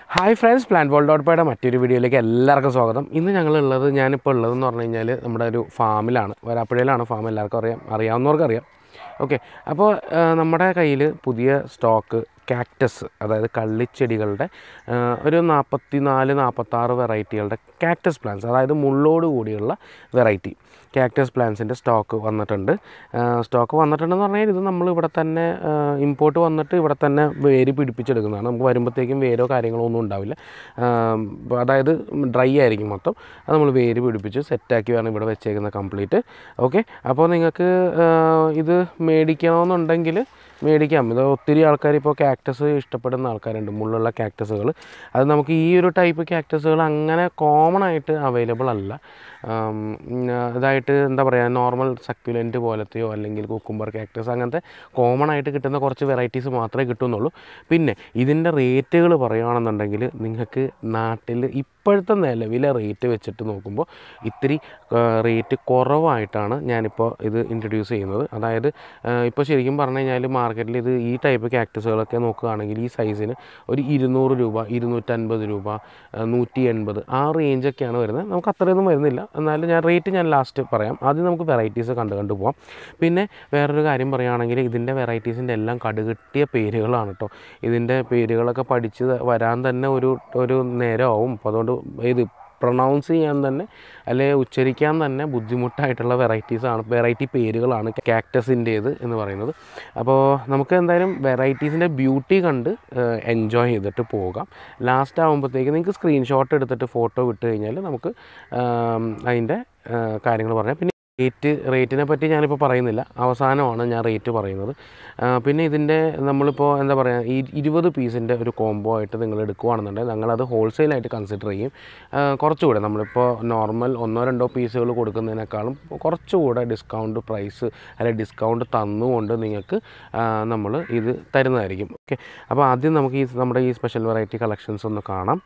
Hi friends plan world dot പൈയുടെ മറ്റൊരു വീഡിയോയിലേക്ക് എല്ലാവർക്കും സ്വാഗതം ഇന്ന് ഞങ്ങളുള്ളത് ഞാനിപ്പോൾ ഉള്ളതെന്ന് പറഞ്ഞു കഴിഞ്ഞാൽ നമ്മുടെ ഒരു ഫാമിലാണ് വരാപ്പുഴയിലാണ് ഫാം എല്ലാവർക്കും അറിയാം അറിയാവുന്നവർക്ക് അറിയാം ഓക്കെ അപ്പോൾ ആ, നമ്മുടെ കയ്യിൽ പുതിയ സ്റ്റോക്ക് കാക്ടസ് അതായത് കള്ളിച്ചെടികളുടെ ആ, ഒരു നാൽപ്പത്തി നാല് നാൽപ്പത്താറ് വെറൈറ്റികളുടെ കാക്ടസ് പ്ലാന്റ്സ് അതായത് മുള്ളോട് കൂടിയുള്ള വെറൈറ്റി കാക്ടസ് പ്ലാന്റ്സിൻ്റെ സ്റ്റോക്ക് വന്നിട്ടുണ്ട് സ്റ്റോക്ക് വന്നിട്ടുണ്ടെന്ന് പറഞ്ഞാൽ ഇത് നമ്മൾ ഇവിടെ തന്നെ ഇമ്പോർട്ട് വന്നിട്ട് ഇവിടെ തന്നെ വേര് പിടിപ്പിച്ചെടുക്കുന്നതാണ് നമുക്ക് വരുമ്പോഴത്തേക്കും വേരോ കാര്യങ്ങളോ ഒന്നും ഉണ്ടാവില്ല ആം, അപ്പോൾ അതായത് ഡ്രൈ ആയിരിക്കും മൊത്തം അത് നമ്മൾ വേര് പിടിപ്പിച്ച് സെറ്റാക്കി വേണം ഇവിടെ വെച്ചേക്കുന്നത് കംപ്ലീറ്റ് ഓക്കെ അപ്പോൾ നിങ്ങൾക്ക് ഇത് മേടിക്കണമെന്നുണ്ടെങ്കിൽ മേടിക്കാം ഇത് ഒത്തിരി ആൾക്കാർ ഇപ്പോൾ കാക്ടസ് ഇഷ്ടപ്പെടുന്ന ആൾക്കാരുണ്ട് മുള്ളുള്ള കാക്ടസുകൾ അത് നമുക്ക് ഈ ഒരു ടൈപ്പ് കാക്ടസുകൾ അങ്ങനെ കോമൺ ആയിട്ട് അവൈലബിൾ അല്ല ആം, ഉം, ഇതായിട്ട് എന്താ പറയുക നോർമൽ സക്യുലൻറ്റ് പോലത്തെയോ അല്ലെങ്കിൽ കുക്കുംബർ കാക്ടസ് അങ്ങനത്തെ കോമൺ ആയിട്ട് കിട്ടുന്ന കുറച്ച് വെറൈറ്റീസ് മാത്രമേ കിട്ടുന്നുള്ളൂ പിന്നെ ഇതിൻ്റെ റേറ്റുകൾ പറയുകയാണെന്നുണ്ടെങ്കിൽ നിങ്ങൾക്ക് നാട്ടിൽ ഇപ്പോഴത്തെ നിലവിലെ റേറ്റ് വെച്ചിട്ട് നോക്കുമ്പോൾ ഇത്തിരി റേറ്റ് കുറവായിട്ടാണ് ഞാനിപ്പോൾ ഇത് ഇൻട്രൊഡ്യൂസ് ചെയ്യുന്നത് അതായത് ഇപ്പോൾ ശരിക്കും പറഞ്ഞു കഴിഞ്ഞാൽ മാർക്കറ്റിൽ ഇത് ഈ ടൈപ്പ് കാക്ടസുകളൊക്കെ നോക്കുകയാണെങ്കിൽ ഈ സൈസിന് ഒരു ഇരുന്നൂറ് രൂപ ഇരുന്നൂറ്റൻപത് രൂപ ആ, നൂറ്റി എൺപത് ആ റേഞ്ചൊക്കെയാണ് വരുന്നത് നമുക്ക് അത്രയൊന്നും വരുന്നില്ല എന്നാലും ഞാൻ റേറ്റ് ഞാൻ ലാസ്റ്റ് പറയാം ആദ്യം നമുക്ക് വെറൈറ്റീസ് കണ്ട് കണ്ടു പോവാം പിന്നെ വേറൊരു കാര്യം പറയുകയാണെങ്കിൽ ഇതിൻ്റെ വെറൈറ്റീസിൻ്റെ എല്ലാം കടുകെട്ടിയ പേരുകളാണ് കേട്ടോ ഇതിൻ്റെ പേരുകളൊക്കെ പഠിച്ച് വരാൻ തന്നെ ഒരു ഒരു നേരമാവും അപ്പോൾ അതുകൊണ്ട് ഇത് പ്രൊണൗൺസ് ചെയ്യാൻ തന്നെ അല്ലെങ്കിൽ ഉച്ചരിക്കാൻ തന്നെ ബുദ്ധിമുട്ടായിട്ടുള്ള വെറൈറ്റീസാണ് വെറൈറ്റി പേരുകളാണ് കാക്ടസിൻ്റേത് എന്ന് പറയുന്നത് അപ്പോൾ നമുക്ക് എന്തായാലും വെറൈറ്റീസിൻ്റെ ബ്യൂട്ടി കണ്ട് എൻജോയ് ചെയ്തിട്ട് പോകാം ലാസ്റ്റ് ആകുമ്പോഴത്തേക്ക് നിങ്ങൾക്ക് സ്ക്രീൻഷോട്ട് എടുത്തിട്ട് ഫോട്ടോ വിട്ട് കഴിഞ്ഞാൽ നമുക്ക് ആം, അതിൻ്റെ കാര്യങ്ങൾ പറയാം പിന്നെ റേറ്റ് റേറ്റിനെ പറ്റി ഞാനിപ്പോൾ പറയുന്നില്ല അവസാനമാണ് ഞാൻ റേറ്റ് പറയുന്നത് ആ, പിന്നെ ഇതിൻ്റെ നമ്മളിപ്പോൾ എന്താ പറയുക ഈ ഇരുപത് പീസിൻ്റെ ഒരു കോംബോ ആയിട്ട് നിങ്ങൾ എടുക്കുകയാണെന്നുണ്ടെങ്കിൽ ഞങ്ങളത് ഹോൾസെയിലായിട്ട് കൺസിഡർ ചെയ്യും ആ, കുറച്ചുകൂടെ നമ്മളിപ്പോൾ നോർമൽ ഒന്നോ രണ്ടോ പീസുകൾ കൊടുക്കുന്നതിനേക്കാളും കുറച്ചുകൂടെ ഡിസ്കൗണ്ട് പ്രൈസ് അല്ലെങ്കിൽ ഡിസ്കൗണ്ട് തന്നുകൊണ്ട് നിങ്ങൾക്ക് നമ്മൾ ഇത് തരുന്നതായിരിക്കും ഓക്കെ അപ്പോൾ ആദ്യം നമുക്ക് ഈ നമ്മുടെ ഈ സ്പെഷ്യൽ വെറൈറ്റി കളക്ഷൻസ് ഒന്ന് കാണാം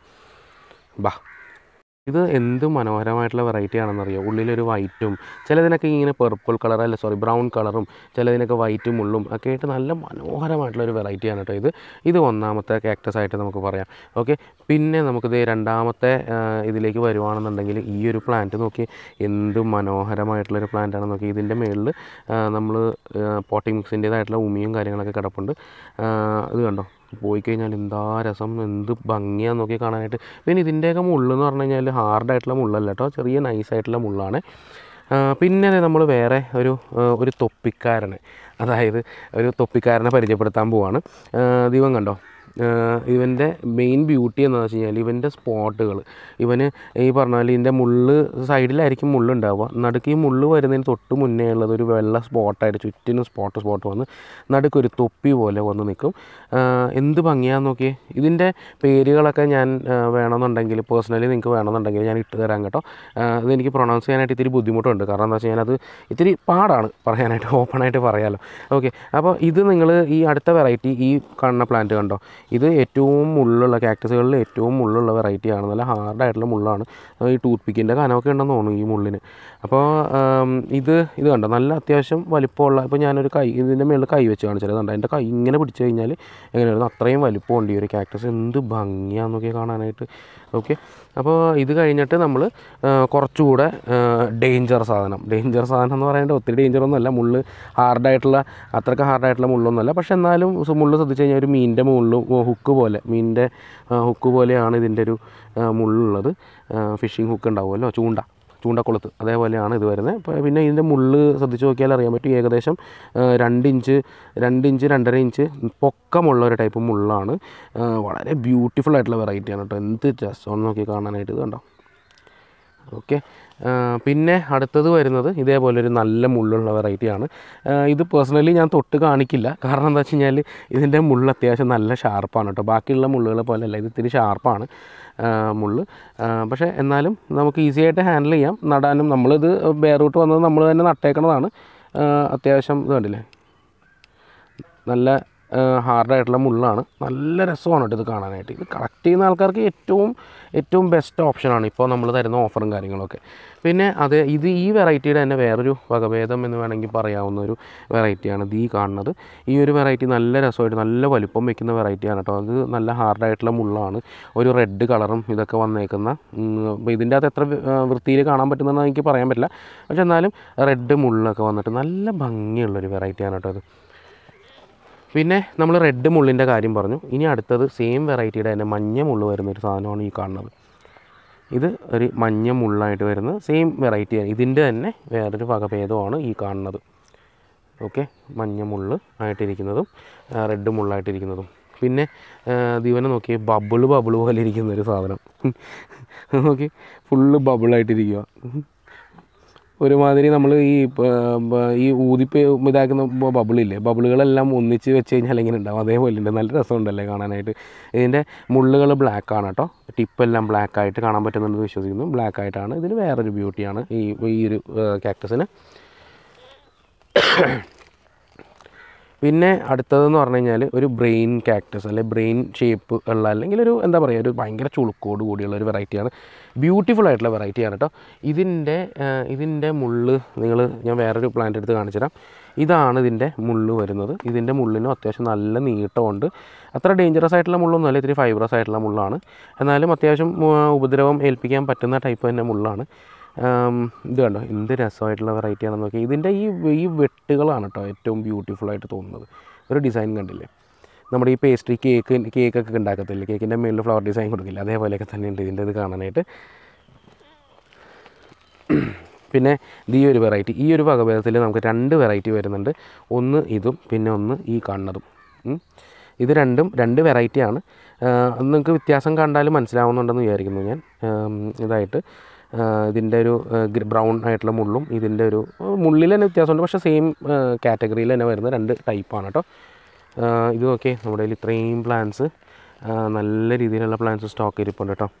ബാ ഇത് എന്ത് മനോഹരമായിട്ടുള്ള വെറൈറ്റി ആണെന്നറിയോ ഉള്ളിലൊരു വൈറ്റും ചിലതിനൊക്കെ ഇങ്ങനെ പെർപ്പിൾ കളർ അല്ല സോറി ബ്രൗൺ കളറും ചിലതിനൊക്കെ വൈറ്റും ഉള്ളും ഒക്കെ ആയിട്ട് നല്ല മനോഹരമായിട്ടുള്ള ഒരു വെറൈറ്റിയാണ് കേട്ടോ ഇത് ഇത് ഒന്നാമത്തെ കാക്ടസ് ആയിട്ട് നമുക്ക് പറയാം ഓക്കെ പിന്നെ നമുക്കിത് രണ്ടാമത്തെ ആ, ഇതിലേക്ക് വരുവാണെന്നുണ്ടെങ്കിൽ ഈ ഒരു പ്ലാന്റ് നോക്കി എന്ത് മനോഹരമായിട്ടുള്ളൊരു പ്ലാന്റ് ആണ് നോക്കി ഇതിൻ്റെ മുകളിൽ നമ്മൾ പോട്ടിംഗ് മിക്സിൻ്റേതായിട്ടുള്ള ഉമിയും കാര്യങ്ങളൊക്കെ കിടപ്പുണ്ട് ആ, ഇത് കണ്ടോ പോയി കഴിഞ്ഞാൽ എന്താ രസം എന്ത് ഭംഗിയാന്ന് നോക്കി കാണാനായിട്ട് പിന്നെ ഇതിൻ്റെയൊക്കെ മുള്ളെന്ന് പറഞ്ഞു കഴിഞ്ഞാൽ ഹാർഡായിട്ടുള്ള മുള്ളല്ല കേട്ടോ ചെറിയ നൈസായിട്ടുള്ള മുള്ളാണ് ആ, പിന്നെ നമ്മൾ വേറെ ഒരു ആ, ഒരു തൊപ്പിക്കാരനെ അതായത് ഒരു തൊപ്പിക്കാരനെ പരിചയപ്പെടുത്താൻ പോവാണ് ആ, ദീപം കണ്ടോ ഇവൻ്റെ മെയിൻ ബ്യൂട്ടി എന്താണെന്ന് വെച്ച് കഴിഞ്ഞാൽ ഇവൻ്റെ സ്പോട്ടുകൾ ഇവന് ഈ പറഞ്ഞാൽ ഇതിൻ്റെ മുള്ള് സൈഡിലായിരിക്കും മുള്ള് ഉണ്ടാവുക നടുക്ക് ഈ മുള്ള് വരുന്നതിന് തൊട്ട് മുന്നേ ഉള്ളത് ഒരു വെള്ള സ്പോട്ടായിട്ട് ചുറ്റിനും സ്പോട്ട് സ്പോട്ട് വന്ന് നടുക്കൊരു തൊപ്പി പോലെ വന്ന് നിൽക്കും ആ, എന്ത് ഭംഗിയാന്ന് നോക്കി ഇതിൻ്റെ പേരുകളൊക്കെ ഞാൻ ആ, വേണമെന്നുണ്ടെങ്കിൽ പേഴ്സണലി നിങ്ങൾക്ക് വേണമെന്നുണ്ടെങ്കിൽ ഞാൻ ഇട്ട് തരാം കേട്ടോ ആ, ഇതെനിക്ക് പ്രൊണൗൺസ് ചെയ്യാനായിട്ട് ഇത്തിരി ബുദ്ധിമുട്ടുണ്ട് കാരണം എന്താ വെച്ച് കഴിഞ്ഞാൽ അത് ഇത്തിരി പാടാണ് പറയാനായിട്ട് ഓപ്പണായിട്ട് പറയാമല്ലോ ഓക്കെ അപ്പോൾ ഇത് നിങ്ങൾ ഈ അടുത്ത വെറൈറ്റി ഈ കാണുന്ന പ്ലാന്റ് കണ്ടോ ഇത് ഏറ്റവും മുള്ളുള്ള കാക്ടസുകളിൽ ഏറ്റവും മുള്ളുള്ള വെറൈറ്റിയാണ് നല്ല ഹാർഡായിട്ടുള്ള മുള്ളാണ് ആ, ഈ ടൂത്ത് പിക്കിൻ്റെ കനമൊക്കെ ഉണ്ടെന്ന് തോന്നുന്നു ഈ മുള്ളിന് അപ്പോൾ ആം, ഇത് ഇത് കണ്ടോ നല്ല അത്യാവശ്യം വലിപ്പമുള്ള ഇപ്പോൾ ഞാനൊരു കൈ ഇതിൻ്റെ മുകളിൽ കൈ വെച്ച് കാണിച്ചത് കണ്ടോ എൻ്റെ കൈ ഇങ്ങനെ പിടിച്ച് കഴിഞ്ഞാൽ എങ്ങനെയായിരുന്നു അത്രയും വലിപ്പമുണ്ട് ഈ ഒരു കാക്ടസ് എന്ത് ഭംഗിയാന്ന് നോക്കി കാണാനായിട്ട് ഓക്കെ അപ്പോൾ ഇത് കഴിഞ്ഞിട്ട് നമ്മൾ കുറച്ചുകൂടെ ഡേഞ്ചർ സാധനം ഡേഞ്ചർ സാധനം എന്ന് പറയുന്നത് ഒത്തിരി ഡേഞ്ചർ ഒന്നുമല്ല മുള്ള് ഹാർഡായിട്ടുള്ള അത്രയ്ക്ക് ഹാർഡായിട്ടുള്ള മുള്ളൊന്നുമല്ല പക്ഷെ എന്നാലും സു- മുള്ള് ശ്രദ്ധിച്ച് കഴിഞ്ഞാൽ ഒരു മീനിൻ്റെ മുള്ളും ഹുക്ക് പോലെ മീനിൻ്റെ ഹുക്ക് പോലെയാണ് ഇതിൻ്റെ ഒരു ആ, മുള്ളുള്ളത് ഫിഷിംഗ് ഹുക്ക് ഉണ്ടാവുമല്ലോ ചൂണ്ട ചൂണ്ടക്കുളത്ത് അതേപോലെയാണ് ഇത് വരുന്നത് അപ്പോൾ പിന്നെ ഇതിൻ്റെ മുള്ള് ശ്രദ്ധിച്ച് നോക്കിയാൽ അറിയാൻ പറ്റും ഏകദേശം ആ, രണ്ട് ഇഞ്ച് രണ്ട് ഇഞ്ച് രണ്ടര ഇഞ്ച് പൊക്കമുള്ള ഒരു ടൈപ്പ് മുള്ളാണ് ആ, വളരെ ബ്യൂട്ടിഫുൾ ആയിട്ടുള്ള വെറൈറ്റിയാണ് കേട്ടോ എന്ത് രസമാണ് നോക്കി കാണാനായിട്ട് ഇത് കണ്ടോ ഓക്കെ പിന്നെ അടുത്തത് വരുന്നത് ഇതേപോലെ ഒരു നല്ല മുള്ളുള്ള വെറൈറ്റിയാണ് ഇത് പേഴ്സണലി ഞാൻ തൊട്ട് കാണിക്കില്ല കാരണം എന്താ വെച്ച് കഴിഞ്ഞാൽ ഇതിൻ്റെ മുള്ള് അത്യാവശ്യം നല്ല ഷാർപ്പാണ് കേട്ടോ ബാക്കിയുള്ള മുള്ളുകളെ പോലെയല്ല ഇത് ഇത്തിരി ഷാർപ്പാണ് മുള്ള് ആ, പക്ഷേ എന്നാലും നമുക്ക് ഈസി ആയിട്ട് ഹാൻഡിൽ ചെയ്യാം നടാനും നമ്മളിത് ബെയറൂട്ട് വന്നത് നമ്മൾ തന്നെ നട്ടേക്കണതാണ് ആ, അത്യാവശ്യം ഇത് കണ്ടില്ലേ നല്ല ഹാർഡായിട്ടുള്ള മുള്ളാണ് നല്ല രസമാണ് കേട്ടോ ഇത് കാണാനായിട്ട് ഇത് കളക്ട് ചെയ്യുന്ന ആൾക്കാർക്ക് ഏറ്റവും ഏറ്റവും ബെസ്റ്റ് ഓപ്ഷനാണ് ഇപ്പോൾ നമ്മൾ തരുന്ന ഓഫറും കാര്യങ്ങളൊക്കെ പിന്നെ അത് ഇത് ഈ വെറൈറ്റിയുടെ തന്നെ വേറൊരു വകഭേദം എന്ന് വേണമെങ്കിൽ പറയാവുന്ന ഒരു വെറൈറ്റിയാണ് ഇത് ഈ കാണുന്നത് ഈ ഒരു വെറൈറ്റി നല്ല രസമായിട്ട് നല്ല വലുപ്പം വെക്കുന്ന വെറൈറ്റിയാണ് കേട്ടോ അത് നല്ല ഹാർഡായിട്ടുള്ള മുള്ളാണ് ഒരു റെഡ് കളറും ഇതൊക്കെ വന്നേക്കുന്ന ഉം, അപ്പോൾ ഇതിൻ്റെ അകത്ത് എത്ര വൃത്തിയിൽ കാണാൻ പറ്റുന്നതെന്ന് എനിക്ക് പറയാൻ പറ്റില്ല പക്ഷെ എന്നാലും റെഡ് മുള്ളൊക്കെ വന്നിട്ട് നല്ല ഭംഗിയുള്ളൊരു വെറൈറ്റിയാണ് കേട്ടോ അത് പിന്നെ നമ്മൾ റെഡ് മുള്ളിൻ്റെ കാര്യം പറഞ്ഞു ഇനി അടുത്തത് സെയിം വെറൈറ്റിയുടെ തന്നെ മഞ്ഞ മുള്ള് വരുന്ന ഒരു സാധനമാണ് ഈ കാണുന്നത് ഇത് ഒരു മഞ്ഞ മുള്ളായിട്ട് വരുന്ന സെയിം വെറൈറ്റി ഇതിൻ്റെ തന്നെ വേറൊരു വകഭേദമാണ് ഈ കാണുന്നത് ഓക്കെ മഞ്ഞ മുള്ള് ആയിട്ടിരിക്കുന്നതും റെഡ് മുള്ളായിട്ടിരിക്കുന്നതും പിന്നെ ദിവനെ നോക്കി ബബിള് ബബിള് പോലെ ഇരിക്കുന്ന ഒരു സാധനം നോക്കി ഫുള്ള് ബബിളായിട്ടിരിക്കുക ഒരുമാതിരി നമ്മൾ ഈ പ- പ- ഈ ഊതിപ്പ് ഇതാക്കുന്ന ബബിളില്ലേ ബബിളുകളെല്ലാം ഒന്നിച്ച് വെച്ച് കഴിഞ്ഞാൽ എങ്ങനെ ഉണ്ടാവും അതേപോലെ ഉണ്ട് നല്ല രസമുണ്ടല്ലേ കാണാനായിട്ട് ഇതിൻ്റെ മുള്ളുകൾ ബ്ലാക്ക് ആണ് കേട്ടോ ടിപ്പെല്ലാം ബ്ലാക്ക് ആയിട്ട് കാണാൻ പറ്റുന്നുണ്ടെന്ന് വിശ്വസിക്കുന്നു ബ്ലാക്ക് ആയിട്ടാണ് ഇതിന് വേറൊരു ബ്യൂട്ടിയാണ് ഈ ഈ ഒരു കാക്ടസിന് പിന്നെ അടുത്തതെന്ന് പറഞ്ഞു കഴിഞ്ഞാൽ ഒരു ബ്രെയിൻ കാക്ടസ് അല്ലെ ബ്രെയിൻ ഷേപ്പ് ഉള്ള അല്ലെങ്കിൽ ഒരു എന്താ പറയുക ഒരു ഭയങ്കര ചുളുക്കോട് കൂടിയുള്ള ഒരു വെറൈറ്റിയാണ് ബ്യൂട്ടിഫുൾ ആയിട്ടുള്ള വെറൈറ്റിയാണ് കേട്ടോ ഇതിൻ്റെ ആ, ഇതിൻ്റെ മുള്ള് നിങ്ങൾ ഞാൻ വേറൊരു പ്ലാന്റ് എടുത്ത് കാണിച്ചു തരാം ഇതാണ് ഇതിൻ്റെ മുള്ള് വരുന്നത് ഇതിൻ്റെ മുള്ളിനും അത്യാവശ്യം നല്ല നീട്ടമുണ്ട് അത്ര ഡേഞ്ചറസ് ആയിട്ടുള്ള മുള്ളൊന്നുമല്ല ഇത്തിരി ഫൈബ്രസ് ആയിട്ടുള്ള മുള്ളാണ് എന്നാലും അത്യാവശ്യം ആ, ഉപദ്രവം ഏൽപ്പിക്കാൻ പറ്റുന്ന ടൈപ്പ് തന്നെ മുള്ളാണ് ആം, ഇത് കണ്ടോ എന്ത് രസമായിട്ടുള്ള വെറൈറ്റി ആണെന്ന് നോക്കി ഇതിൻ്റെ ഈ ഈ വെട്ടുകളാണ് കേട്ടോ ഏറ്റവും ബ്യൂട്ടിഫുൾ ആയിട്ട് തോന്നുന്നത് ഒരു ഡിസൈൻ കണ്ടില്ലേ നമ്മുടെ ഈ പേസ്ട്രി കേക്ക് കേക്കൊക്കെ ഉണ്ടാക്കത്തില്ലേ കേക്കിൻ്റെ മേളിൽ ഫ്ലവർ ഡിസൈൻ കൊടുക്കില്ല അതേപോലെയൊക്കെ തന്നെ ഉണ്ട് ഇതിൻ്റെ ഇത് കാണാനായിട്ട് പിന്നെ ഇത് ഈ ഒരു വെറൈറ്റി ഈ ഒരു വകഭേദത്തിൽ നമുക്ക് രണ്ട് വെറൈറ്റി വരുന്നുണ്ട് ഒന്ന് ഇതും പിന്നെ ഒന്ന് ഈ കാണുന്നതും ഉം. ഇത് രണ്ടും രണ്ട് വെറൈറ്റിയാണ് നിങ്ങൾക്ക് വ്യത്യാസം കണ്ടാലും മനസ്സിലാവുന്നുണ്ടെന്ന് വിചാരിക്കുന്നു ഞാൻ ആം, ഇതായിട്ട് ആ, ഇതിൻ്റെ ഒരു ബ്രൗൺ ആയിട്ടുള്ള മുള്ളും ഇതിൻ്റെ ഒരു ആ, മുള്ളിൽ തന്നെ വ്യത്യാസമുണ്ട് പക്ഷേ സെയിം കാറ്റഗറിയിൽ തന്നെ വരുന്ന രണ്ട് ടൈപ്പാണ് കേട്ടോ ആ, ഇത് നോക്കിയേ നമ്മുടെ കയ്യിൽ ഇത്രയും പ്ലാൻസ് നല്ല രീതിയിലുള്ള പ്ലാൻസ് സ്റ്റോക്ക് ഇരിപ്പുണ്ട് കേട്ടോ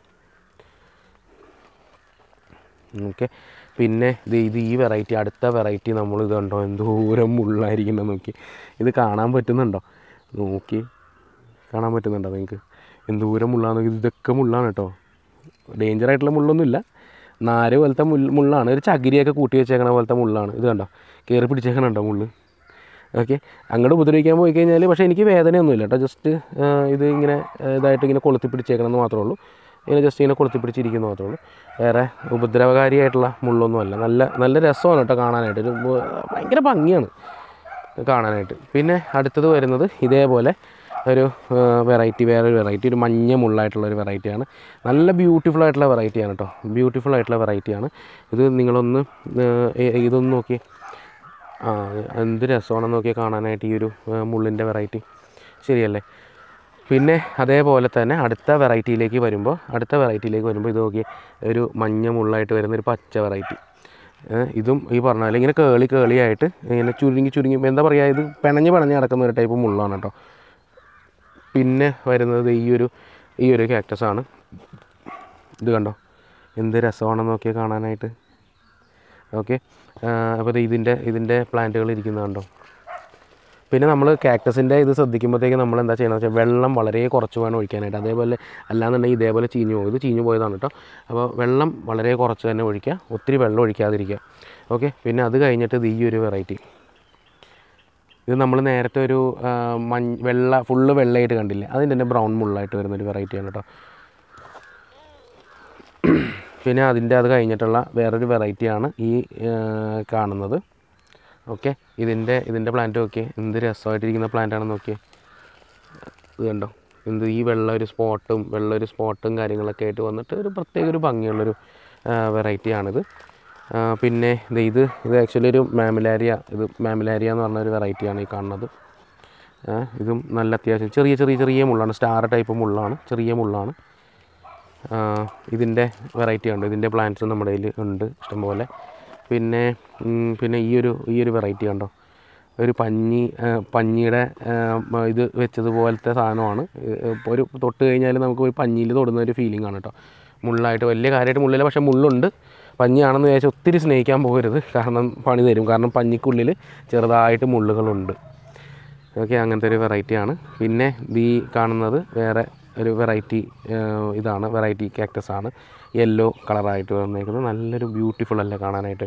ഓക്കെ പിന്നെ ഇത് ഇത് ഈ വെറൈറ്റി അടുത്ത വെറൈറ്റി നമ്മൾ ഇത് കണ്ടോ എന്തോരം മുള്ളായിരിക്കണം നോക്കി ഇത് കാണാൻ പറ്റുന്നുണ്ടോ നോക്കി കാണാൻ പറ്റുന്നുണ്ടോ നിങ്ങൾക്ക് എന്തോരം മുള്ളാന്ന് നോക്കി ഇതൊക്കെ മുള്ളാണ് കേട്ടോ ഡേഞ്ചർ ആയിട്ടുള്ള മുള്ളൊന്നുമില്ല നാര് പോലത്തെ മുൾ മുള്ളാണ് ഒരു ചകിരിയൊക്കെ കൂട്ടി വെച്ചേക്കണ പോലത്തെ മുള്ളാണ് ഇത് കണ്ടോ കയറി പിടിച്ചേക്കണുണ്ടോ മുള്ള് ഓക്കെ അങ്ങോട്ട് ഉപദ്രവിക്കാൻ പോയി കഴിഞ്ഞാൽ പക്ഷേ എനിക്ക് വേദനയൊന്നുമില്ല കേട്ടോ ജസ്റ്റ് ഇത് ഇങ്ങനെ ആ, ഇതായിട്ട് ഇങ്ങനെ കൊളുത്തി പിടിച്ചേക്കണമെന്ന് മാത്രമേ ഉള്ളൂ ഇങ്ങനെ ജസ്റ്റ് ഇങ്ങനെ കൊളുത്തി പിടിച്ചിരിക്കുന്നു മാത്രമേ ഉള്ളൂ വേറെ ഉപദ്രവകാരിയായിട്ടുള്ള മുള്ളൊന്നുമല്ല നല്ല നല്ല രസമാണ് കേട്ടോ കാണാനായിട്ട് ഒരു ബ- ഭയങ്കര ഭംഗിയാണ് കാണാനായിട്ട് പിന്നെ അടുത്തത് വരുന്നത് ഇതേപോലെ ഒരു വെറൈറ്റി വേറൊരു വെറൈറ്റി ഒരു മഞ്ഞ മുള്ളായിട്ടുള്ള ഒരു വെറൈറ്റിയാണ് നല്ല ബ്യൂട്ടിഫുൾ ആയിട്ടുള്ള വെറൈറ്റിയാണ് കേട്ടോ ബ്യൂട്ടിഫുൾ ആയിട്ടുള്ള വെറൈറ്റിയാണ് ഇത് നിങ്ങളൊന്ന് ആ, ഏ- ഇതൊന്ന് നോക്കി ആ എന്ത് രസമാണെന്ന് നോക്കിയാൽ കാണാനായിട്ട് ഈ ഒരു ആ, മുള്ളിൻ്റെ വെറൈറ്റി ശരിയല്ലേ പിന്നെ അതേപോലെ തന്നെ അടുത്ത വെറൈറ്റിയിലേക്ക് വരുമ്പോൾ അടുത്ത വെറൈറ്റിയിലേക്ക് വരുമ്പോൾ ഇത് നോക്കി ഒരു മഞ്ഞ മുള്ളായിട്ട് വരുന്ന ഒരു പച്ച വെറൈറ്റി ഇതും ഈ പറഞ്ഞ പോലെ ഇങ്ങനെ കേളി കേളിയായിട്ട് ഇങ്ങനെ ചുരുങ്ങി ചുരുങ്ങി എന്താ പറയുക ഇത് പിണഞ്ഞ് പിണഞ്ഞ് നടക്കുന്ന ഒരു ടൈപ്പ് മുള്ളാണ് കേട്ടോ പിന്നെ വരുന്നത് ഈ ഒരു ഈ ഒരു cactus ആണ് ഇത് കണ്ടോ എന്ത് രസമാണെന്ന് നോക്കിയാൽ കാണാനായിട്ട് ഓക്കെ അപ്പോൾ ഇതിൻ്റെ ഇതിൻ്റെ പ്ലാന്റുകൾ ഇരിക്കുന്നത് കണ്ടോ പിന്നെ നമ്മൾ കാക്ടസിൻ്റെ ഇത് ശ്രദ്ധിക്കുമ്പോഴത്തേക്ക് നമ്മൾ എന്താ ചെയ്യണമെന്ന് വെച്ചാൽ വെള്ളം വളരെ കുറച്ച് വേണം ഒഴിക്കാനായിട്ട് അതേപോലെ അല്ലാന്നുണ്ടെങ്കിൽ ഇതേപോലെ ചീഞ്ഞു പോകും ഇത് ചീഞ്ഞു പോയതാണ് കേട്ടോ അപ്പോൾ വെള്ളം വളരെ കുറച്ച് തന്നെ ഒഴിക്കുക ഒത്തിരി വെള്ളം ഒഴിക്കാതിരിക്കുക ഓക്കെ പിന്നെ അത് കഴിഞ്ഞിട്ട് ഇത് ഈ ഒരു വെറൈറ്റി ഇത് നമ്മൾ നേരത്തെ ഒരു ആ, മഞ്ഞ വെള്ള ഫുള്ള് വെള്ളയായിട്ട് കണ്ടില്ലേ അതിൻ്റെ തന്നെ ബ്രൗൺ മുള്ളായിട്ട് വരുന്നൊരു വെറൈറ്റിയാണ് കേട്ടോ പിന്നെ അതിൻ്റെ അത് കഴിഞ്ഞിട്ടുള്ള വേറൊരു വെറൈറ്റിയാണ് ഈ ആ, കാണുന്നത് ഓക്കെ ഇതിൻ്റെ ഇതിൻ്റെ പ്ലാന്റ് നോക്കിയേ എന്ത് രസമായിട്ടിരിക്കുന്ന പ്ലാന്റാണെന്ന് നോക്കിയേ ഇത് കണ്ടോ എന്ത് ഈ വെള്ള ഒരു സ്പോട്ടും വെള്ള ഒരു സ്പോട്ടും കാര്യങ്ങളൊക്കെ ആയിട്ട് വന്നിട്ട് ഒരു പ്രത്യേക ഒരു ഭംഗിയുള്ളൊരു വെറൈറ്റിയാണിത് ആ, പിന്നെ ഇത് ഇത് ഇത് ആക്ച്വലി ഒരു മാമിലാരിയ ഇത് മാമിലാരിയ എന്ന് പറഞ്ഞ ഒരു വെറൈറ്റിയാണ് ഈ കാണുന്നത് ആ, ഇതും നല്ല അത്യാവശ്യം ചെറിയ ചെറിയ ചെറിയ മുള്ളാണ് സ്റ്റാർ ടൈപ്പ് മുള്ളാണ് ചെറിയ മുള്ളാണ് ആ, ഇതിൻ്റെ വെറൈറ്റി ഉണ്ട് ഇതിൻ്റെ പ്ലാന്റ്സ് നമ്മുടെ കയ്യിൽ ഉണ്ട് ഇഷ്ടംപോലെ പിന്നെ ഉം, പിന്നെ ഈ ഒരു ഈ ഒരു വെറൈറ്റി കണ്ടോ ഒരു പഞ്ഞി ആ, പഞ്ഞിയുടെ ആ, മ- ഇത് വെച്ചതുപോലത്തെ സാധനമാണ് ഇത് ഇപ്പൊ ഒരു തൊട്ട് കഴിഞ്ഞാൽ നമുക്ക് ഒരു പഞ്ഞിയിൽ തൊടുന്ന ഒരു ഫീലിംഗ് ആണ് കേട്ടോ മുള്ളായിട്ട് വലിയ കാര്യമായിട്ട് മുള്ളില്ല പക്ഷേ മുള്ളുണ്ട് പഞ്ഞിയാണെന്ന് വിചാരിച്ച് ഒത്തിരി സ്നേഹിക്കാൻ പോകരുത് കാരണം പണി തരും കാരണം പഞ്ഞിക്കുള്ളിൽ ചെറുതായിട്ട് മുള്ളുകളുണ്ട് ഓക്കെ അങ്ങനത്തെ ഒരു വെറൈറ്റിയാണ് പിന്നെ ഈ കാണുന്നത് വേറെ ഒരു വെറൈറ്റി ഇതാണ് വെറൈറ്റി കാക്ടസ് ആണ് യെല്ലോ കളറായിട്ട് വന്നേക്കുന്നത് നല്ലൊരു ബ്യൂട്ടിഫുൾ അല്ലേ കാണാനായിട്ട്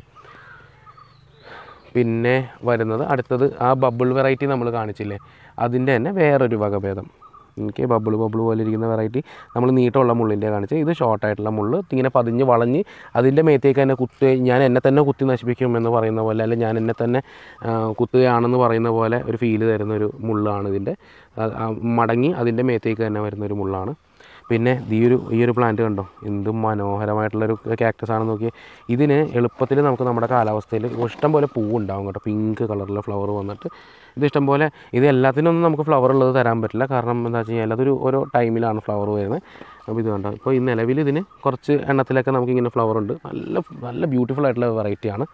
പിന്നെ വരുന്നത് അടുത്തത് ആ ബബിൾ വെറൈറ്റി നമ്മൾ കാണിച്ചില്ലേ അതിൻ്റെ തന്നെ വേറൊരു വകഭേദം എനിക്ക് ബബിൾ ബബിൾ പോലെ ഇരിക്കുന്ന വെറൈറ്റി നമ്മൾ നീട്ടമുള്ള മുള്ളിൻ്റെ കാണിച്ച് ഇത് ഷോർട്ടായിട്ടുള്ള മുള്ള് ഇങ്ങനെ പതിഞ്ഞ് വളഞ്ഞ് അതിൻ്റെ മേത്തേക്ക് തന്നെ കുത്തി ഞാൻ എന്നെ തന്നെ കുത്തി നശിപ്പിക്കും എന്ന് പറയുന്ന പോലെ അല്ലെങ്കിൽ ഞാൻ എന്നെ തന്നെ ആ, കുത്തുകയാണെന്ന് പറയുന്ന പോലെ ഒരു ഫീല് തരുന്ന ഒരു മുള്ളാണ് ഇതിൻ്റെ ആ, ആ, മടങ്ങി അതിൻ്റെ മേത്തേക്ക് തന്നെ വരുന്ന ഒരു മുള്ളാണ് പിന്നെ ഈ ഒരു ഈ ഒരു പ്ലാന്റ് കണ്ടോ എന്ത് മനോഹരമായിട്ടുള്ളൊരു കാക്ടസ് ആണെന്ന് നോക്കി ഇതിന് എളുപ്പത്തിൽ നമുക്ക് നമ്മുടെ കാലാവസ്ഥയിൽ ഇഷ്ടം പോലെ പൂവുണ്ടാവും കേട്ടോ പിങ്ക് കളറിലെ ഫ്ലവർ വന്നിട്ട് ഇത് ഇഷ്ടം പോലെ ഇത് എല്ലാത്തിനൊന്നും നമുക്ക് ഫ്ലവർ ഉള്ളത് തരാൻ പറ്റില്ല കാരണം എന്താ വെച്ച് കഴിഞ്ഞാൽ അതൊരു ഓരോ ടൈമിലാണ് ഫ്ലവർ വരുന്നത് അപ്പോൾ ഇത് കണ്ടോ ഇപ്പോൾ ഈ നിലവിൽ ഇതിന് കുറച്ച് എണ്ണത്തിലൊക്കെ നമുക്ക് ഇങ്ങനെ ഫ്ലവർ ഉണ്ട് നല്ല നല്ല ബ്യൂട്ടിഫുൾ ആയിട്ടുള്ള വെറൈറ്റിയാണ്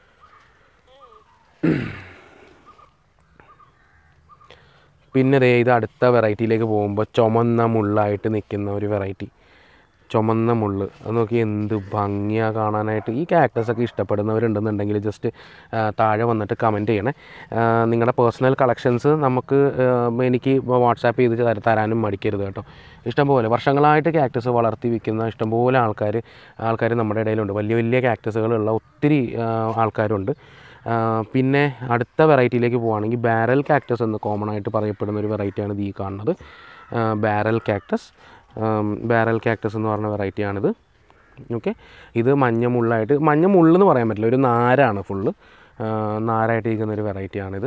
പിന്നെ ദേ ഇത് അടുത്ത വെറൈറ്റിയിലേക്ക് പോകുമ്പോൾ ചുമന്ന മുള്ളായിട്ട് നിൽക്കുന്ന ഒരു വെറൈറ്റി ചുമന്ന മുള്ള് അത് നോക്കി എന്ത് ഭംഗിയാണ് കാണാനായിട്ട് ഈ കാക്ടസൊക്കെ ഇഷ്ടപ്പെടുന്നവരുണ്ടെന്നുണ്ടെങ്കിൽ ജസ്റ്റ് താഴെ വന്നിട്ട് കമൻറ്റ് ചെയ്യണേ ആ, നിങ്ങളുടെ പേഴ്സണൽ കളക്ഷൻസ് നമുക്ക് ആ, എനിക്ക് വാട്സാപ്പ് ചെയ്ത് തര- തരാനും മടിക്കരുത് കേട്ടോ ഇഷ്ടംപോലെ വർഷങ്ങളായിട്ട് കാക്ടസ് വളർത്തി വിൽക്കുന്ന ഇഷ്ടംപോലെ ആൾക്കാർ ആൾക്കാർ നമ്മുടെ ഇടയിലുണ്ട് വലിയ വലിയ കാക്ടസുകളുള്ള ഒത്തിരി ആ, ആൾക്കാരുണ്ട് ആ, പിന്നെ അടുത്ത വെറൈറ്റിയിലേക്ക് പോവുകയാണെങ്കിൽ ബാരൽ കാക്ടസ് എന്ന് കോമൺ ആയിട്ട് പറയപ്പെടുന്ന ഒരു വെറൈറ്റിയാണ് ഇത് ഈ കാണുന്നത് ബാരൽ കാക്ടസ് ബാരൽ കാക്ടസ് എന്ന് പറഞ്ഞ വെറൈറ്റിയാണിത് ഓക്കെ ഇത് മഞ്ഞ മുള്ളായിട്ട് മഞ്ഞ മുള്ളെന്ന് പറയാൻ പറ്റില്ല ഒരു നാരാണ് ഫുള്ള് നാരായിട്ട് ഇരിക്കുന്ന ഒരു വെറൈറ്റിയാണിത്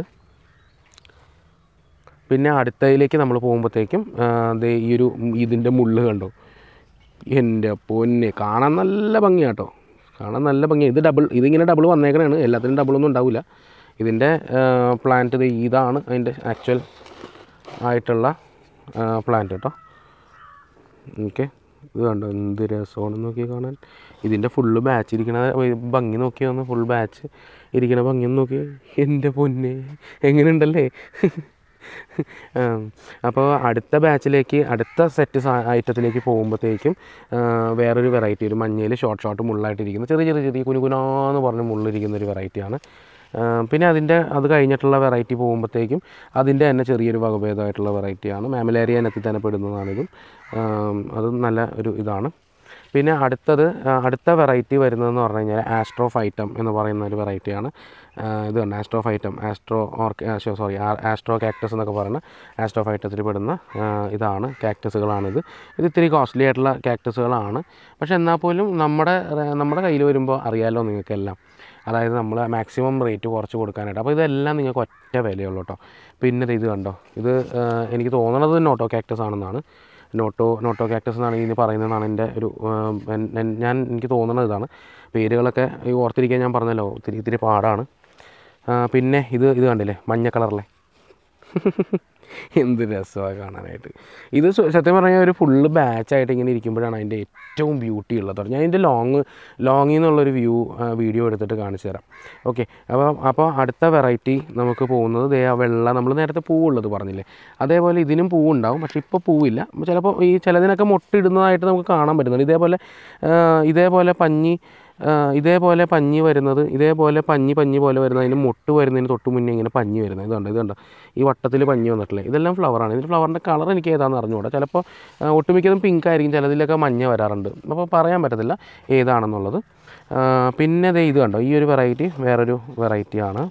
പിന്നെ അടുത്തതിലേക്ക് നമ്മൾ പോകുമ്പോഴത്തേക്കും ആ, ദേ ഈ ഒരു ഇതിൻ്റെ മുള്ള് കണ്ടോ എൻ്റെ പൊന്നെ കാണാൻ നല്ല ഭംഗിയാട്ടോ കാണാൻ നല്ല ഭംഗിയാണ് ഇത് ഡബിൾ ഇതിങ്ങനെ ഡബിൾ വന്നേക്കണാണ് എല്ലാത്തിനും ഡബിളൊന്നും ഉണ്ടാവില്ല ഇതിൻ്റെ പ്ലാന്റ് ഇത് ഇതാണ് അതിൻ്റെ ആക്ച്വൽ ആയിട്ടുള്ള പ്ലാന്റ് കേട്ടോ ഓക്കെ ഇത് കണ്ടോ എന്ത് രസമാണ് നോക്കി കാണാൻ ഇതിൻ്റെ ഫുള്ള് ബാച്ച് ഇരിക്കണ ഭംഗി നോക്കി വന്ന് ഫുൾ ബാച്ച് ഇരിക്കണ ഭംഗി ഒന്ന് നോക്കി എൻ്റെ പൊന്നെ എങ്ങനെയുണ്ടല്ലേ അപ്പോൾ അടുത്ത ബാച്ചിലേക്ക് അടുത്ത സെറ്റ് ഐറ്റത്തിലേക്ക് പോകുമ്പോഴത്തേക്കും ആ, വേറൊരു വെറൈറ്റി ഒരു മഞ്ഞയിൽ ഷോർട്ട് ഷോർട്ട് മുള്ളായിട്ടിരിക്കുന്ന ചെറിയ ചെറിയ ചെറിയ കുനുകുനാന്ന് പറഞ്ഞ് മുള്ളിരിക്കുന്ന ഒരു വെറൈറ്റിയാണ് ആ, പിന്നെ അതിൻ്റെ അത് കഴിഞ്ഞിട്ടുള്ള വെറൈറ്റി പോകുമ്പോഴത്തേക്കും അതിൻ്റെ തന്നെ ചെറിയൊരു വകഭേദമായിട്ടുള്ള വെറൈറ്റിയാണ് മാമലേറിയ ഇനത്തിൽ തന്നെ പെടുന്നതാണിതും ആ, അതും നല്ല ഒരു ഇതാണ് പിന്നെ അടുത്തത് ആ, അടുത്ത വെറൈറ്റി വരുന്നതെന്ന് പറഞ്ഞു കഴിഞ്ഞാൽ ആസ്ട്രോ ഫൈറ്റം എന്ന് പറയുന്ന ഒരു വെറൈറ്റിയാണ് ഇത് കണ്ട് ആസ്ട്രോ ഫൈറ്റം ആസ്ട്രോ ഓർക്ക് സോറി ആസ്ട്രോ കാക്ടസ് എന്നൊക്കെ പറയുന്ന ആസ്ട്രോ ഫൈറ്റത്തിൽ പെടുന്ന ആ, ഇതാണ് കാക്ടസുകളാണിത് ഇത് ഇത്തിരി കോസ്റ്റ്ലി ആയിട്ടുള്ള കാക്ടസുകളാണ് പക്ഷേ എന്നാൽ പോലും നമ്മുടെ നമ്മുടെ കയ്യിൽ വരുമ്പോൾ അറിയാമല്ലോ നിങ്ങൾക്കെല്ലാം അതായത് നമ്മൾ മാക്സിമം റേറ്റ് കുറച്ച് കൊടുക്കാനായിട്ട് അപ്പോൾ ഇതെല്ലാം നിങ്ങൾക്ക് ഒറ്റ വിലയുള്ളൂ കേട്ടോ പിന്നെ ദേ ഇത് കണ്ടോ ഇത് ആ, എനിക്ക് തോന്നണത് നോട്ടോ കാക്ടസ് ആണെന്നാണ് നോട്ടോ നോട്ടോ കാക്ടസ് എന്നാണ് ഇതിന് പറയുന്നതെന്നാണ് എൻ്റെ ഒരു ആ, എൻ- എൻ- ഞാൻ എനിക്ക് തോന്നുന്നത് ഇതാണ് പേരുകളൊക്കെ ഈ ഓർത്തിരിക്കാൻ ഞാൻ പറഞ്ഞല്ലോ ഇത്തിരി ഇത്തിരി പാടാണ് ആ, പിന്നെ ഇത് ഇത് കണ്ടില്ലേ മഞ്ഞ കളറിലെ എന്ത് രസമാണ് കാണാനായിട്ട് ഇത് സ- സത്യം പറഞ്ഞാൽ ഒരു ഫുള്ള് ബാച്ചായിട്ട് ഇങ്ങനെ ഇരിക്കുമ്പോഴാണ് അതിൻ്റെ ഏറ്റവും ബ്യൂട്ടി ഉള്ളത് ഞാൻ ഇതിൻ്റെ ലോങ് ലോങ്ങിൽ നിന്നുള്ളൊരു വ്യൂ വീഡിയോ എടുത്തിട്ട് കാണിച്ചു തരാം ഓക്കെ അപ്പോൾ അപ്പോൾ അടുത്ത വെറൈറ്റി നമുക്ക് പോകുന്നത് ദേ ആ വെള്ള നമ്മൾ നേരത്തെ പൂവുള്ളത് പറഞ്ഞില്ലേ അതേപോലെ ഇതിനും പൂവുണ്ടാവും പക്ഷേ ഇപ്പോൾ പൂവില്ല ചിലപ്പോൾ ഈ ചിലതിനൊക്കെ മുട്ടിടുന്നതായിട്ട് നമുക്ക് കാണാൻ പറ്റുന്നുണ്ട് ഇതേപോലെ ആ, ഇതേപോലെ പഞ്ഞി ആ, ഇതേപോലെ പഞ്ഞി വരുന്നത് ഇതേപോലെ പഞ്ഞി പഞ്ഞി പോലെ വരുന്നത് അതിന് മുട്ട് വരുന്നതിന് തൊട്ട് മുന്നേ ഇങ്ങനെ പഞ്ഞി വരുന്നത് ഇതുണ്ട് ഇതുണ്ട് ഈ വട്ടത്തിൽ പഞ്ഞി വന്നിട്ടില്ലേ ഇതെല്ലാം ഫ്ലവറാണ് ഇതിൻ്റെ ഫ്ലവറിൻ്റെ കളർ എനിക്ക് ഏതാണെന്ന് അറിഞ്ഞുകൂടാ ചിലപ്പോൾ ആ, ഒട്ടുമിക്കതും പിങ്ക് ആയിരിക്കും ചിലതിലൊക്കെ മഞ്ഞ വരാറുണ്ട് അപ്പോൾ പറയാൻ പറ്റത്തില്ല ഏതാണെന്നുള്ളത് ആ, പിന്നെ ദേ ഇത് കണ്ടോ ഈ ഒരു വെറൈറ്റി വേറൊരു വെറൈറ്റിയാണ്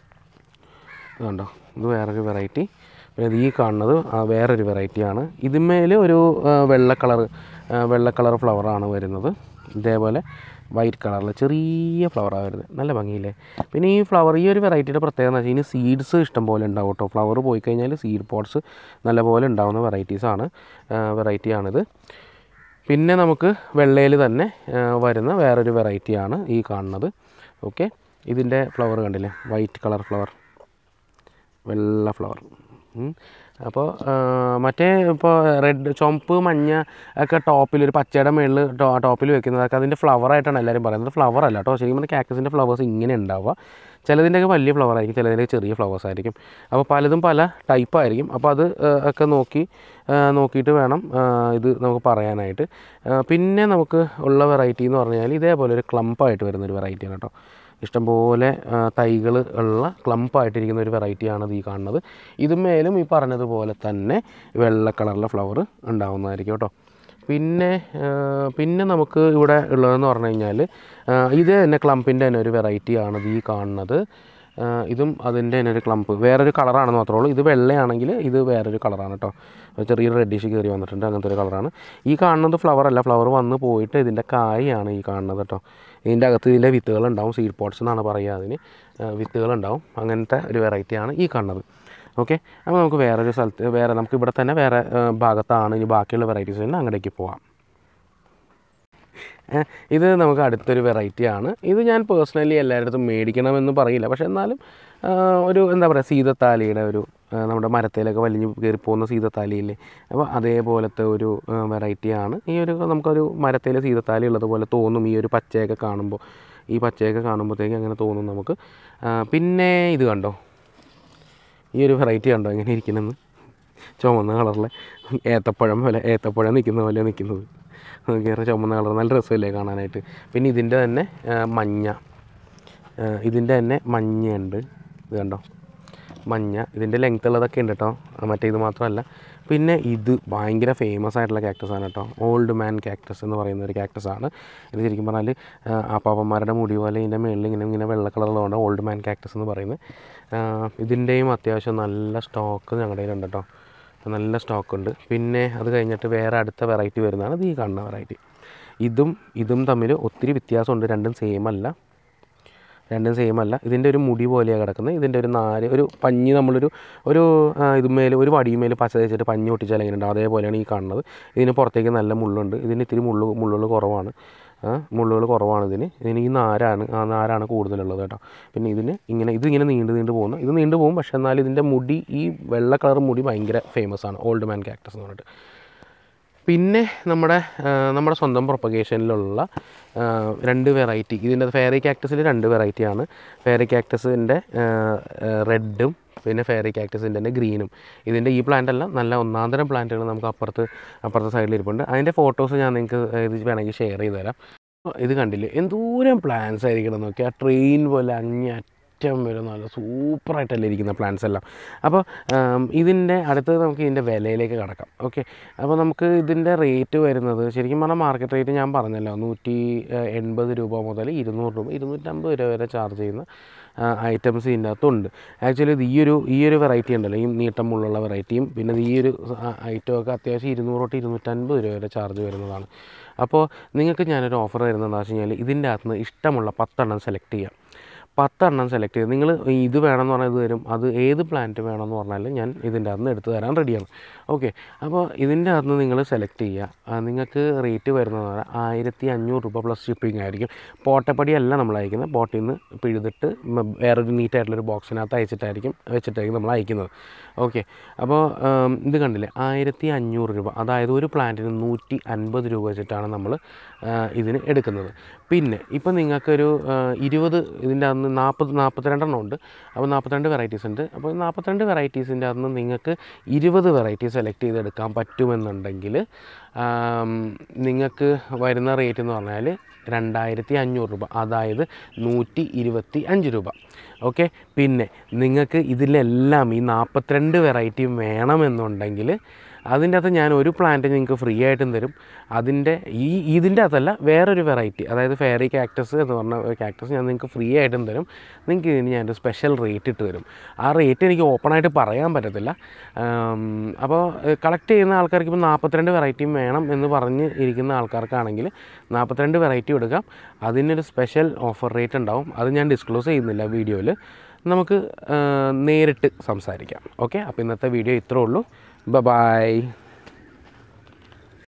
ഇത് കണ്ടോ ഇത് വേറൊരു വെറൈറ്റി പിന്നെ ഇത് ഈ കാണുന്നത് ആ, വേറൊരു വെറൈറ്റിയാണ് ഇതിന്മേൽ ഒരു ആ, വെള്ള കളർ വെള്ള കളർ ഫ്ലവറാണ് വരുന്നത് ഇതേപോലെ വൈറ്റ് കളറിൽ ചെറിയ ഫ്ലവറാണ് വരുന്നത് നല്ല ഭംഗിയില്ലേ പിന്നെ ഈ ഫ്ലവർ ഈ ഒരു വെറൈറ്റിയുടെ പ്രത്യേകത എന്ന് വെച്ചാൽ ഇതിന് സീഡ്സ് ഇഷ്ടം പോലെ ഉണ്ടാവും കേട്ടോ ഫ്ലവർ പോയി കഴിഞ്ഞാൽ സീഡ് പോട്ട്സ് നല്ലപോലെ ഉണ്ടാവുന്ന വെറൈറ്റീസാണ് വെറൈറ്റിയാണിത് പിന്നെ നമുക്ക് വെള്ളയിൽ തന്നെ ആ, വരുന്ന വേറൊരു വെറൈറ്റിയാണ് ഈ കാണുന്നത് ഓക്കെ ഇതിൻ്റെ ഫ്ലവർ കണ്ടില്ലേ വൈറ്റ് കളർ ഫ്ലവർ വെള്ള ഫ്ലവർ അപ്പോൾ മറ്റേ ഇപ്പോൾ റെഡ് ചുവപ്പ് മഞ്ഞ ഒക്കെ ടോപ്പിൽ ഒരു പച്ചയുടെ മുകളിൽ ടോപ്പിൽ വെക്കുന്നതൊക്കെ അതിൻ്റെ ഫ്ലവറായിട്ടാണ് എല്ലാവരും പറയുന്നത് ഫ്ലവർ അല്ല കേട്ടോ ശരിക്കും പറഞ്ഞാൽ കാക്ടസിൻ്റെ ഫ്ലവേഴ്സ് ഇങ്ങനെ ഉണ്ടാവുക ചിലതിൻ്റെയൊക്കെ വലിയ ഫ്ലവർ ആയിരിക്കും ചിലതിൻ്റെ ചെറിയ ഫ്ലവേഴ്സ് ആയിരിക്കും അപ്പോൾ പലതും പല ടൈപ്പ് ആയിരിക്കും അപ്പോൾ അത് ആ, ഒക്കെ നോക്കി ആ, നോക്കിയിട്ട് വേണം ആ, ഇത് നമുക്ക് പറയാനായിട്ട് ആ, പിന്നെ നമുക്ക് ഉള്ള വെറൈറ്റി എന്ന് പറഞ്ഞാൽ ഇതേപോലെ ഒരു ക്ലമ്പായിട്ട് വരുന്നൊരു വെറൈറ്റിയാണ് കേട്ടോ ഇഷ്ടംപോലെ തൈകൾ ഉള്ള ക്ലമ്പായിട്ടിരിക്കുന്ന ഒരു വെറൈറ്റിയാണ് ഇത് ഈ കാണുന്നത് ഇതുമേലും ഈ പറഞ്ഞതുപോലെ തന്നെ വെള്ള കളറിലെ ഫ്ലവർ ഉണ്ടാവുന്നതായിരിക്കും കേട്ടോ പിന്നെ ആ, പിന്നെ നമുക്ക് ഇവിടെ ഉള്ളതെന്ന് പറഞ്ഞു കഴിഞ്ഞാൽ ആ, ഇത് തന്നെ ക്ലമ്പിൻ്റെ തന്നെ ഒരു വെറൈറ്റിയാണ് ഇത് ഈ കാണുന്നത് ആ, ഇതും അതിൻ്റെ തന്നെ ഒരു ക്ലമ്പ് വേറൊരു കളറാണെന്ന് മാത്രമേ ഉള്ളൂ ഇത് വെള്ളയാണെങ്കിൽ ഇത് വേറൊരു കളറാണ് കേട്ടോ ഒരു ചെറിയൊരു റെഡിഷ് കയറി വന്നിട്ടുണ്ട് അങ്ങനത്തെ ഒരു കളറാണ് ഈ കാണുന്നത് ഫ്ലവർ അല്ല ഫ്ലവർ വന്ന് പോയിട്ട് ഇതിൻ്റെ കായാണ് ഈ കാണുന്നത് കേട്ടോ ഇതിൻ്റെ അകത്ത് ഇതിൻ്റെ വിത്തുകളുണ്ടാവും സീഡ് പോട്ട്സ് എന്നാണ് പറയുക അതിന് ആ, വിത്തുകളുണ്ടാവും അങ്ങനത്തെ ഒരു വെറൈറ്റിയാണ് ഈ കാണുന്നത് ഓക്കെ അപ്പോൾ നമുക്ക് വേറൊരു സ്ഥലത്ത് വേറെ നമുക്ക് ഇവിടെ തന്നെ വേറെ ആ, ഭാഗത്താണ് ഇനി ബാക്കിയുള്ള വെറൈറ്റീസ് തന്നെ അങ്ങടേക്ക് പോവാം ഏ, ഇത് നമുക്ക് അടുത്തൊരു വെറൈറ്റിയാണ് ഇത് ഞാൻ പേഴ്സണലി എല്ലായിടത്തും മേടിക്കണമെന്ന് പറയില്ല പക്ഷേ എന്നാലും ആ, ഒരു എന്താ പറയുക സീതത്താലിയുടെ ഒരു ആ, നമ്മുടെ മരത്തിലൊക്കെ വലിഞ്ഞു കയറി പോകുന്ന സീതത്താലിയില്ലേ അപ്പോൾ അതേപോലത്തെ ഒരു വെറൈറ്റിയാണ് ഈ ഒരു നമുക്കൊരു മരത്തിൽ സീതത്താലി ഉള്ളതുപോലെ തോന്നും ഈ ഒരു പച്ചയൊക്കെ കാണുമ്പോൾ ഈ പച്ചയൊക്കെ കാണുമ്പോഴത്തേക്ക് അങ്ങനെ തോന്നും നമുക്ക് ആ, പിന്നെ ഇത് കണ്ടോ ഈ ഒരു വെറൈറ്റി കണ്ടോ എങ്ങനെ ഇരിക്കണമെന്ന് ചുമന്ന കളറിലെ ഏത്തപ്പഴം പോലെ ഏത്തപ്പഴം നിൽക്കുന്ന പോലെ നിൽക്കുന്നത് കയറി ചുമന്ന കളർ നല്ല രസമല്ലേ കാണാനായിട്ട് പിന്നെ ഇതിൻ്റെ തന്നെ ആ, മഞ്ഞ ആ, ഇതിൻ്റെ തന്നെ മഞ്ഞയുണ്ട് ഇത് കണ്ടോ മഞ്ഞ ഇതിൻ്റെ ലെങ്ത് ഉള്ളതൊക്കെ ഉണ്ട് കേട്ടോ ആ, മറ്റേ ഇത് മാത്രമല്ല പിന്നെ ഇത് ഭയങ്കര ഫേമസ് ആയിട്ടുള്ള cactus ആണ് കേട്ടോ ഓൾഡ് മാൻ കാക്ടസ് എന്ന് പറയുന്ന ഒരു cactus ആണ് ഇത് ശരിക്കും പറഞ്ഞാൽ ആപ്പാപ്പന്മാരുടെ മുടി പോലെ ഇതിൻ്റെ മുകളിൽ ഇങ്ങനെ ഇങ്ങനെ വെള്ള കളറുള്ളതുകൊണ്ട് ഓൾഡ് മാൻ കാക്ടസ് എന്ന് പറയുന്നത് ആ, ഇതിൻ്റെയും അത്യാവശ്യം നല്ല സ്റ്റോക്ക് ഞങ്ങളുടെ കയ്യിലുണ്ട് കേട്ടോ നല്ല സ്റ്റോക്ക് ഉണ്ട് പിന്നെ അത് കഴിഞ്ഞിട്ട് വേറെ അടുത്ത വെറൈറ്റി വരുന്നതാണ് ഇത് ഈ കാണുന്ന വെറൈറ്റി ഇതും ഇതും തമ്മിൽ ഒത്തിരി വ്യത്യാസമുണ്ട് രണ്ടും സെയിം അല്ല രണ്ടും സെയിം അല്ല ഇതിൻ്റെ ഒരു മുടി പോലെയാണ് കിടക്കുന്നത് ഇതിൻ്റെ ഒരു നാര് ഒരു പഞ്ഞി നമ്മളൊരു ഒരു ആ, ഇതുമേൽ ഒരു വടിയുമേൽ പച്ച തേച്ചിട്ട് പഞ്ഞി ഒട്ടിച്ചാൽ എങ്ങനെ ഉണ്ടാവും അതേപോലെയാണ് ഈ കാണുന്നത് ഇതിന് പുറത്തേക്ക് നല്ല മുള്ളുണ്ട് ഇതിന് ഇത്തിരി മുള്ളു മുള്ളുകൾ കുറവാണ് ആ, മുള്ളുകൾ കുറവാണ് ഇതിന് ഇതിന് ഈ നാരാണ് ആ നാരാണ് കൂടുതലുള്ളത് കേട്ടോ പിന്നെ ഇതിന് ഇങ്ങനെ ഇതിങ്ങനെ നീണ്ട് നീണ്ട് പോകുന്നു ഇത് നീണ്ട് പോകും പക്ഷേ എന്നാൽ ഇതിൻ്റെ മുടി ഈ വെള്ള കളർ മുടി ഭയങ്കര ഫേമസ് ആണ് ഓൾഡ് മാൻ കാക്ടസ് എന്ന് പറഞ്ഞിട്ട് പിന്നെ നമ്മുടെ ആ, നമ്മുടെ സ്വന്തം പ്രൊപ്പഗേഷനിലുള്ള ആ, രണ്ട് വെറൈറ്റി ഇതിൻ്റെ ഫെയറി കാക്ടസിൽ രണ്ട് വെറൈറ്റിയാണ് ഫെയറി കാക്ടസിൻ്റെ റെഡും പിന്നെ ഫെയറി കാക്ടസിൻ്റെ തന്നെ ഗ്രീനും ഇതിൻ്റെ ഈ പ്ലാന്റ് എല്ലാം നല്ല ഒന്നാന്തരം പ്ലാന്റുകൾ നമുക്ക് അപ്പുറത്ത് അപ്പുറത്തെ സൈഡിൽ ഇരിപ്പുണ്ട് അതിൻ്റെ ഫോട്ടോസ് ഞാൻ നിങ്ങൾക്ക് ഇത് വേണമെങ്കിൽ ഷെയർ ചെയ്ത് തരാം ഇത് കണ്ടില്ലേ എന്തോരം പ്ലാന്റ്സ് ആയിരിക്കണം നോക്കി ആ ട്രെയിൻ പോലെ അങ്ങേയറ്റം വരെ നല്ല സൂപ്പറായിട്ടല്ലേ ഇരിക്കുന്ന പ്ലാന്റ്സ് എല്ലാം അപ്പോൾ ഇതിൻ്റെ അടുത്തത് നമുക്ക് ഇതിൻ്റെ വിലയിലേക്ക് കടക്കാം ഓക്കെ അപ്പോൾ നമുക്ക് ഇതിൻ്റെ റേറ്റ് വരുന്നത് ശരിക്കും പറഞ്ഞാൽ മാർക്കറ്റ് റേറ്റ് ഞാൻ പറഞ്ഞല്ലോ നൂറ്റി ഏഹ്, എൺപത് രൂപ മുതൽ ഇരുന്നൂറ് രൂപ ഇരുന്നൂറ്റമ്പത് രൂപ വരെ ചാർജ് ചെയ്യുന്ന ഐറ്റംസ് ഇതിൻ്റെ അകത്തുണ്ട് ആക്ച്വലി ഇത് ഈ ഒരു ഈ ഒരു വെറൈറ്റി ഉണ്ടല്ലോ ഈ നീട്ടമുള്ള വെറൈറ്റിയും പിന്നെ ഇത് ഈ ഒരു ഐറ്റം ഒക്കെ അത്യാവശ്യം ഇരുന്നൂറ് തൊട്ട് ഇരുന്നൂറ്റൻപത് രൂപ വരെ ചാർജ് വരുന്നതാണ് അപ്പോൾ നിങ്ങൾക്ക് ഞാനൊരു ഓഫർ തരുന്നത് എന്താ വെച്ച് കഴിഞ്ഞാൽ ഇതിൻ്റെ അകത്ത് നിന്ന് ഇഷ്ടമുള്ള പത്തെണ്ണം സെലക്ട് ചെയ്യാം പത്തെണ്ണം സെലക്ട് ചെയ്ത് നിങ്ങൾ ഇത് വേണമെന്ന് പറഞ്ഞാൽ ഇത് തരും അത് ഏത് പ്ലാന്റ് വേണമെന്ന് പറഞ്ഞാലും ഞാൻ ഇതിൻ്റെ അകത്ത് നിന്ന് എടുത്ത് തരാൻ റെഡിയാണ് ഓക്കെ അപ്പോൾ ഇതിൻ്റെ അകത്ത് നിന്ന് നിങ്ങൾ സെലക്ട് ചെയ്യുക ആ, നിങ്ങൾക്ക് റേറ്റ് വരുന്നത് പറഞ്ഞാൽ ആയിരത്തി അഞ്ഞൂറ് രൂപ പ്ലസ് ഷിപ്പിംഗ് ആയിരിക്കും പോട്ടപ്പടിയല്ല നമ്മൾ അയക്കുന്നത് പോട്ടിൽ നിന്ന് പിഴുതിട്ട് മ- വേറൊരു നീറ്റായിട്ടുള്ളൊരു ബോക്സിനകത്ത് അയച്ചിട്ടായിരിക്കും വെച്ചിട്ടായിരിക്കും നമ്മൾ അയക്കുന്നത് ഓക്കെ അപ്പോൾ ഉം, ഇത് കണ്ടില്ലേ ആയിരത്തി അഞ്ഞൂറ് രൂപ അതായത് ഒരു പ്ലാന്റിന് നൂറ്റി അൻപത് രൂപ വെച്ചിട്ടാണ് നമ്മൾ ഇതിന് എടുക്കുന്നത് പിന്നെ ഇപ്പം നിങ്ങൾക്കൊരു ആ, ഇരുപത് ഇതിൻ്റെ അന്ന് നാൽപ്പത് നാൽപ്പത്തിരണ്ടെണ്ണം ഉണ്ട് അപ്പോൾ നാൽപ്പത്തിരണ്ട് വെറൈറ്റീസ് ഉണ്ട് അപ്പോൾ നാൽപ്പത്തിരണ്ട് വെറൈറ്റീസിൻ്റെ അന്ന് നിങ്ങൾക്ക് ഇരുപത് വെറൈറ്റി സെലക്ട് ചെയ്തെടുക്കാൻ പറ്റുമെന്നുണ്ടെങ്കിൽ ആം, നിങ്ങൾക്ക് വരുന്ന റേറ്റ് എന്ന് പറഞ്ഞാൽ രണ്ടായിരത്തി അഞ്ഞൂറ് രൂപ അതായത് നൂറ്റി ഇരുപത്തി അഞ്ച് രൂപ ഓക്കെ പിന്നെ നിങ്ങൾക്ക് ഇതിലെല്ലാം ഈ നാൽപ്പത്തിരണ്ട് വെറൈറ്റിയും വേണമെന്നുണ്ടെങ്കിൽ അതിൻ്റെ അകത്ത് ഞാൻ ഒരു പ്ലാന്റ് നിങ്ങൾക്ക് ഫ്രീ ആയിട്ടും തരും അതിൻ്റെ ഈ ഇതിൻ്റെ അകത്തല്ല വേറൊരു വെറൈറ്റി അതായത് ഫെയറി കാക്ടസ് എന്ന് പറഞ്ഞ കാക്ടസ് ഞാൻ നിങ്ങൾക്ക് ഫ്രീ ആയിട്ടും തരും നിങ്ങൾക്ക് ഇതിന് ഞാനൊരു സ്പെഷ്യൽ റേറ്റ് ഇട്ട് തരും ആ റേറ്റ് എനിക്ക് ഓപ്പണായിട്ട് പറയാൻ പറ്റത്തില്ല ആം, അപ്പോൾ കളക്ട് ചെയ്യുന്ന ആൾക്കാർക്ക് ഇപ്പോൾ നാൽപ്പത്തിരണ്ട് വെറൈറ്റിയും വേണം എന്ന് പറഞ്ഞ് ഇരിക്കുന്ന ആൾക്കാർക്കാണെങ്കിൽ നാൽപ്പത്തിരണ്ട് വെറൈറ്റി എടുക്കാം അതിനൊരു സ്പെഷ്യൽ ഓഫർ റേറ്റ് ഉണ്ടാവും അത് ഞാൻ ഡിസ്ക്ലോസ് ചെയ്യുന്നില്ല വീഡിയോയിൽ നമുക്ക് ആ, നേരിട്ട് സംസാരിക്കാം ഓക്കെ അപ്പോൾ ഇന്നത്തെ വീഡിയോ ഇത്രേ ഉള്ളൂ ബ ബായ്